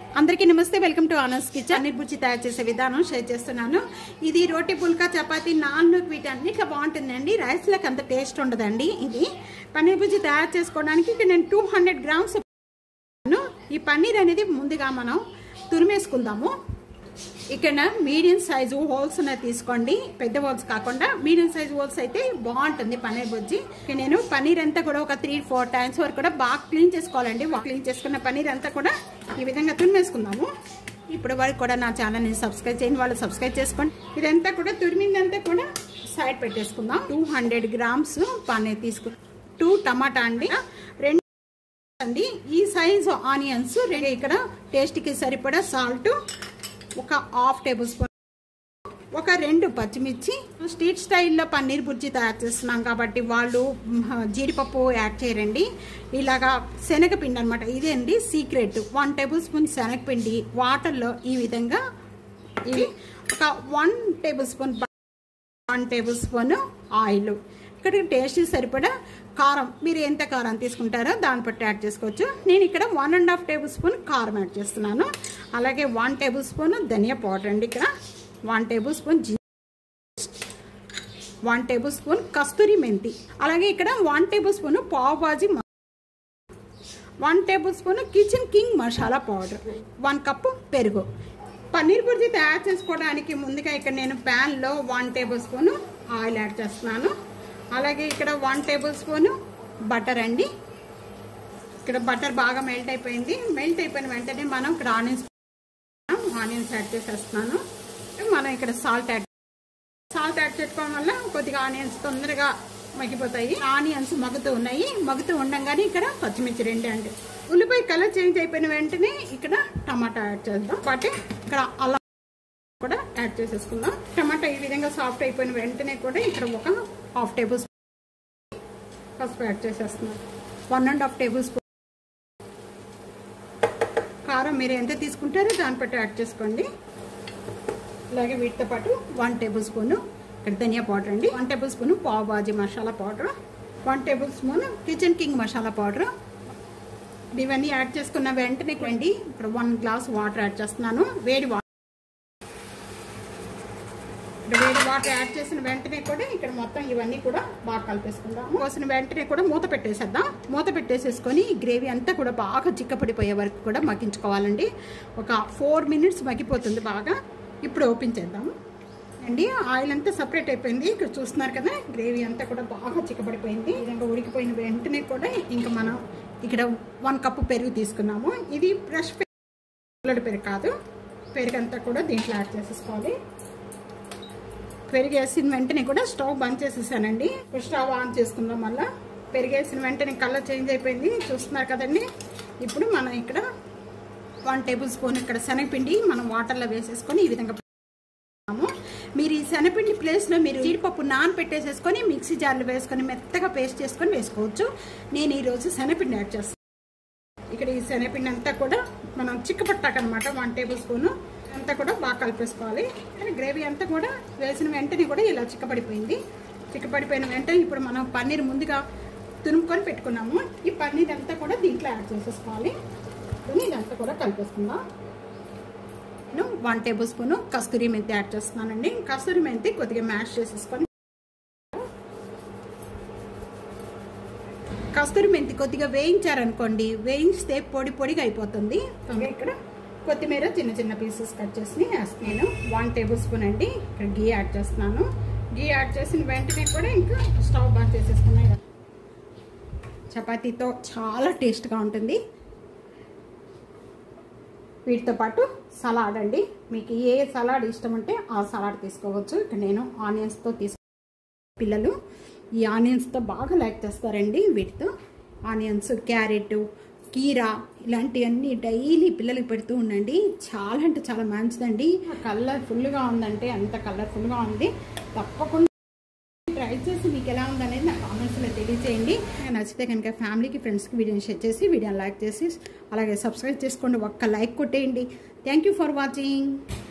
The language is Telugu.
అందరికీ నమస్తే వెల్కమ్ టు ఆనర్స్ కిచెన్ పన్నీర్ బుజ్జి తయారు చేసే విధానం షేర్ చేస్తున్నాను ఇది రోటీ పుల్కా చపాతీ నాన్ వీటన్నిటిలో బాగుంటుందండి రైస్లకు అంత టేస్ట్ ఉండదండి ఇది పన్నీర్ బుజ్జి తయారు చేసుకోవడానికి ఇక్కడ నేను టూ హండ్రెడ్ గ్రామ్స్ ఈ పన్నీర్ అనేది ముందుగా మనం తురిమేసుకుందాము ఇక్కడ మీడియం సైజు హోల్స్ అనేది తీసుకోండి పెద్ద హోల్స్ కాకుండా మీడియం సైజు హోల్స్ అయితే బాగుంటుంది పన్నీర్ బుజ్జి ఇక నేను పన్నీర్ అంతా కూడా ఒక త్రీ ఫోర్ టైమ్స్ వరకు కూడా బాగా క్లీన్ చేసుకోవాలండి క్లీన్ చేసుకున్న పన్నీర్ అంతా కూడా ఈ విధంగా తురిమేసుకుందాము ఇప్పుడు వరకు కూడా నా ఛానల్ని సబ్స్క్రైబ్ చేయని వాళ్ళు సబ్స్క్రైబ్ చేసుకోండి ఇదంతా కూడా తురిమిందంతా కూడా సైడ్ పెట్టేసుకుందాం టూ హండ్రెడ్ గ్రామ్స్ పన్నీర్ తీసుకు టూ టమాటా అండి రెండు అండి ఈ సైజు ఆనియన్స్ రెండు ఇక్కడ టేస్ట్కి సరిపడా సాల్ట్ ఒక హాఫ్ టేబుల్ స్పూన్ ఒక రెండు పచ్చిమిర్చి స్ట్రీట్ స్టైల్లో పన్నీర్ బుర్జీ తయారు చేస్తున్నాం కాబట్టి వాళ్ళు మ్, జీడిపప్పు యాడ్ చేయరండి ఇలాగా శనగపిండి అనమాట ఇదే అండి సీక్రెట్ వన్ టేబుల్ స్పూన్ శనగపిండి వాటర్లో ఈ విధంగా ఇవి ఒక one tablespoon one tablespoon oil ఇక్కడ టేస్ట్ సరిపడా కారం మీరు ఎంత కారం తీసుకుంటారో దాన్ని బట్టి యాడ్ చేసుకోవచ్చు నేను ఇక్కడ one and half tablespoon కారం యాడ్ చేస్తున్నాను అలాగే one tablespoon dhania powder అండి ఇక్కడ వన్ టేబుల్ స్పూన్ జీ one tablespoon kasturi methi అలాగే ఇక్కడ one tablespoon pav bhaji మ- one tablespoon Kitchen King masala powder one cup పెరుగు పన్నీర్ బుర్జీ తయారు చేసుకోవడానికి ముందుగా ఇక్కడ నేను ప్యాన్లో one tablespoon oil add చేస్తున్నాను అలాగే ఇక్కడ వన్ టేబుల్ స్పూన్ బటర్ అండి ఇక్కడ బటర్ బాగా మెల్ట్ అయిపోయింది మెల్ట్ అయిపోయిన వెంటనే మనం ఇక్కడ ఆనియన్స్ ఆనియన్స్ యాడ్ చేసేస్తున్నాను మనం ఇక్కడ సాల్ట్ యాడ్ సాల్ట్ యాడ్ చేసుకోవడం వల్ల కొద్దిగా ఆనియన్స్ తొందరగా మగ్గిపోతాయి ఆనియన్స్ మగ్గుతూ ఉన్నాయి మగ్గుతూ ఉండంగానే ఇక్కడ పచ్చిమిర్చి రెండు అండి ఉల్లిపాయ కలర్ చేంజ్ అయిపోయిన వెంటనే ఇక్కడ టమాటా యాడ్ చేద్దాం పాటే ఇక్కడ అల్లం కూడా యాడ్ చేసేసుకుందాం టమాటా ఈ విధంగా సాఫ్ట్ అయిపోయిన వెంటనే కూడా ఇక్కడ ఒక హాఫ్ టేబుల్ స్పూన్ పసుపు యాడ్ చేసేస్తున్నాం one and half tablespoon కారం మీరు ఎంత తీసుకుంటారో దాన్ని బట్టి యాడ్ చేసుకోండి అలాగే వీటితో పాటు వన్ టేబుల్ స్పూన్ ఇక్కడ ధనియా పౌడర్ అండి one tablespoon pav bhaji masala powder one tablespoon Kitchen King masala powder ఇవన్నీ యాడ్ చేసుకున్న వెంటనే అండి ఇక్కడ వన్ గ్లాస్ వాటర్ యాడ్ చేస్తున్నాను వేడి వాటర్ ఇక్కడ వేడి వాటర్ యాడ్ చేసిన వెంటనే కూడా ఇక్కడ మొత్తం ఇవన్నీ కూడా బాగా కలిపేసుకుందాం పోసిన వెంటనే కూడా మూత పెట్టేసేద్దాం మూత పెట్టేసేసుకొని ఈ గ్రేవీ అంతా కూడా బాగా చిక్కపడిపోయే వరకు కూడా మగ్గించుకోవాలండి ఒక ఫోర్ మినిట్స్ మగ్గిపోతుంది బాగా ఇప్పుడు ఓపెన్ చేద్దాము అండి ఆయిల్ అంతా సపరేట్ అయిపోయింది ఇక్కడ చూస్తున్నారు కదా గ్రేవీ అంతా కూడా బాగా చిక్కబడిపోయింది ఈ విధంగా ఉడికిపోయిన వెంటనే కూడా ఇంకా మనం ఇక్కడ వన్ కప్పు పెరుగు తీసుకున్నాము ఇది ఫ్రెష్ పెరుగు పెరుగు కాదు పెరుగు అంతా కూడా దీంట్లో యాడ్ చేసేసుకోవాలి పెరిగేసిన వెంటనే కూడా స్టవ్ బంద్ చేసేసానండి ఇప్పుడు స్టవ్ ఆన్ చేసుకుందాం మళ్ళీ పెరిగేసిన వెంటనే కలర్ చేంజ్ అయిపోయింది చూస్తున్నారు కదండి ఇప్పుడు మనం ఇక్కడ వన్ టేబుల్ స్పూన్ ఇక్కడ శనగపిండి మనం వాటర్లో వేసేసుకొని ఈ విధంగా పెట్టుకుందాము. మీరు ఈ శనగపిండి ప్లేస్లో మీరు జీడిపప్పు నాన్ పెట్టేసేసుకొని మిక్సీ జార్లో వేసుకొని మెత్తగా పేస్ట్ చేసుకొని వేసుకోవచ్చు నేను ఈరోజు శనగపిండి యాడ్ చేస్తాను ఇక్కడ ఈ శనగపిండి అంతా కూడా మనం చిక్కపట్టాకనమాట వన్ టేబుల్ స్పూన్ అంతా కూడా బాగా కలిపేసుకోవాలి కానీ గ్రేవీ అంతా కూడా వేసిన వెంటనే కూడా ఇలా చిక్కపడిపోయింది చిక్కపడిపోయిన వెంటనే ఇప్పుడు మనం పన్నీర్ ముందుగా తురుముకొని పెట్టుకున్నాము ఈ పన్నీర్ అంతా కూడా దీంట్లో యాడ్ చేసేసుకోవాలి ఇప్పుడు ఇదంతా కూడా కలిపేసుకుందాం నేను వన్ టేబుల్ స్పూన్ కస్తూరి మెంతి యాడ్ చేస్తున్నానండి కస్తూరి మెంతి కొద్దిగా మ్యాష్ చేసేసుకొని కస్తూరి మెంతి కొద్దిగా వేయించారనుకోండి వేయిస్తే పొడి పొడిగా అయిపోతుంది అలాగే ఇక్కడ కొత్తిమీర చిన్న చిన్న పీసెస్ కట్ చేసి వేస్తున్నాను వన్ టేబుల్ స్పూన్ అండి ఇక్కడ గీ యాడ్ చేస్తున్నాను గీ యాడ్ చేసిన వెంటనే కూడా ఇంకా స్టవ్ బంద్ చేసేసుకున్నాయి చపాతీతో చాలా టేస్ట్గా ఉంటుంది వీటితో పాటు సలాడ్ అండి మీకు ఏ సలాడ్ ఇష్టం ఉంటే ఆ సలాడ్ తీసుకోవచ్చు ఇక్కడ నేను ఆనియన్స్తో తీసు పిల్లలు ఈ ఆనియన్స్తో బాగా లైక్ చేస్తారండి వీటితో ఆనియన్స్ క్యారెట్ కీరా ఇలాంటివన్నీ డైలీ పిల్లలకి పెడుతూ ఉండండి చాలా అంటే చాలా మంచిదండి కలర్ఫుల్గా ఉందంటే అంత కలర్ఫుల్గా ఉంది తప్పకుండా ట్రై చేసి మీకు ఎలా ఉందనేది నా కామెంట్స్లో తెలియజేయండి నచ్చితే కనుక ఫ్యామిలీకి ఫ్రెండ్స్కి వీడియోని షేర్ చేసి వీడియోని లైక్ చేసి అలాగే సబ్స్క్రైబ్ చేసుకోండి ఒక్క లైక్ కొట్టేయండి థ్యాంక్ యూ ఫర్ వాచింగ్